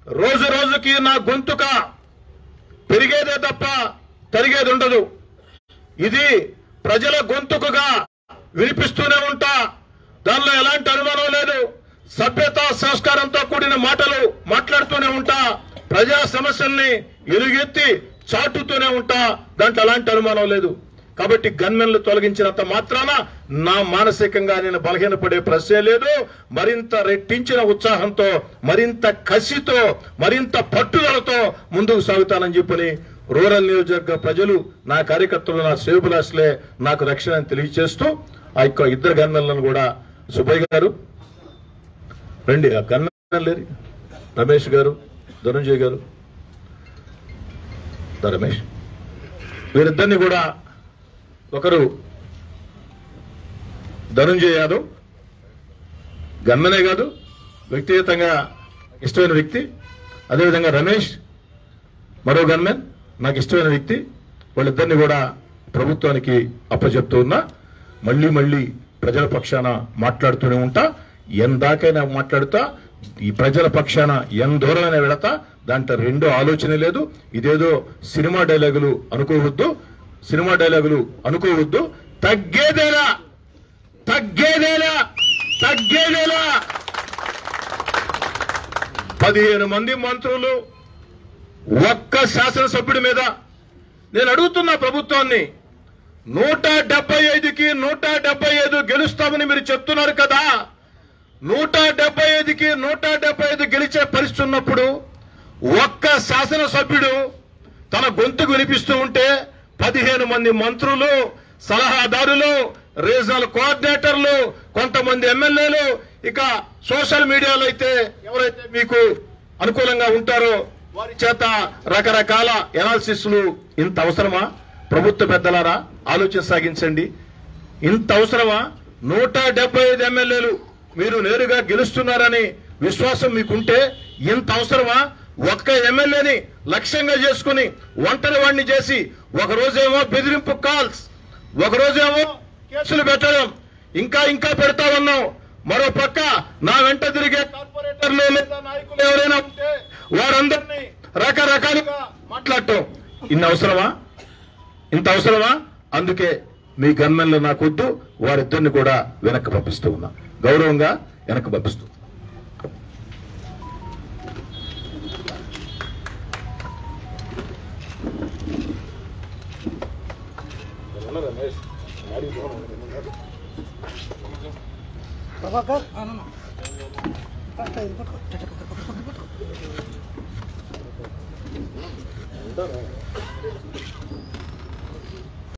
రోజు రోజుకి నా గొంతుక పెరిగేదే తప్ప తరిగేది ఉండదు ఇది ప్రజల గొంతుకుగా వినిపిస్తూనే ఉంటా దానిలో ఎలాంటి అనుమానం లేదు సభ్యత సంస్కారంతో కూడిన మాటలు మాట్లాడుతూనే ఉంటా ప్రజా సమస్యల్ని ఎలుగెత్తి చాటుతూనే ఉంటా దాంట్లో ఎలాంటి అనుమానం లేదు కాబట్టి గన్మెన్లు తొలగించినంత మాత్రాన నా మానసికంగా నేను బలహీనపడే ప్రశ్నే లేదు మరింత రెట్టించిన ఉత్సాహంతో మరింత కసితో మరింత పట్టుదలతో ముందుకు సాగుతానని చెప్పని రూరల్ నియోజకవర్గ ప్రజలు నా కార్యకర్తలు నా సేవకులాసులే నాకు రక్షణ అని తెలియజేస్తూ ఆ యొక్క ఇద్దరు గన్మెన్లను కూడా సుబ్బయ్య గారు రండి ఆ గన్మెన్ లేరు రమేష్ గారు ధనుంజయ్ గారు దా రమేష్ వీరిద్దరిని కూడా ఒకరు ధనుంజయ్ యాదవ్ గన్మనే కాదు వ్యక్తిగతంగా ఇష్టమైన వ్యక్తి అదేవిధంగా రమేష్ మరో గన్మెన్ నాకు ఇష్టమైన వ్యక్తి వాళ్ళిద్దరిని కూడా ప్రభుత్వానికి అప్పచెప్తూ ఉన్నా మళ్ళీ మళ్ళీ ప్రజల పక్షాన మాట్లాడుతూనే ఉంటా ఎందాకైనా మాట్లాడుతా ఈ ప్రజల పక్షాన ఎందూరమైనా వెళతా దాంట్లో రెండో ఆలోచన లేదు ఇదేదో సినిమా డైలాగులు అనుకోవద్దు సినిమా డైలాగులు అనుకోవద్దు తగ్గేదేలా తగ్గేదేలా తగ్గేదేలా పదిహేను మంది మంత్రులు ఒక్క శాసనసభ్యుడి మీద నేను అడుగుతున్నా ప్రభుత్వాన్ని నూట డెబ్బై ఐదుకి నూట డెబ్బై ఐదు గెలుస్తామని మీరు చెప్తున్నారు కదా నూట డెబ్బై ఐదుకి నూట డెబ్బై ఐదు గెలిచే పరిస్థితి ఉన్నప్పుడు ఒక్క శాసనసభ్యుడు తన గొంతుకు వినిపిస్తూ ఉంటే పదిహేను మంది మంత్రులు సలహాదారులు రీజనల్ కోఆర్డినేటర్లు కొంతమంది ఎమ్మెల్యేలు ఇక సోషల్ మీడియాలో అయితే ఎవరైతే మీకు అనుకూలంగా ఉంటారో వారి చేత రకరకాల ఎనాలిసిస్లు ఇంత అవసరమా ప్రభుత్వ పెద్దలారా ఆలోచన సాగించండి ఇంత అవసరమా నూట డెబ్బై ఐదు ఎమ్మెల్యేలు మీరు నేరుగా గెలుస్తున్నారని విశ్వాసం మీకుంటే ఇంత అవసరమా ఒక్క ఎమ్మెల్యేని లక్ష్యంగా చేసుకుని ఒంటరి వాడిని చేసి ఒక రోజేమో బెదిరింపు కాల్స్ ఒక రోజేమో కేసులు పెట్టడం ఇంకా ఇంకా పెడతా ఉన్నాం మరో పక్క నా వెంట తిరిగే కార్పొరేటర్లు లేదా నాయకులు ఎవరైనా ఉంటే వారందరినీ రకరకాలుగా మాట్లాడటం ఇన్ని అవసరమా ఇంత అవసరమా అందుకే మీ గన్మెన్లు నాకొద్దు వారిద్దరిని కూడా వెనక్కి పంపిస్తూ ఉన్నా గౌరవంగా వెనక్కి పంపిస్తూ ప్రభాకర్ అన్న పట్టుకో, ఇది పట్టుకో. చట్ట పట్టుకో, పట్టుకో, పట్టుకో.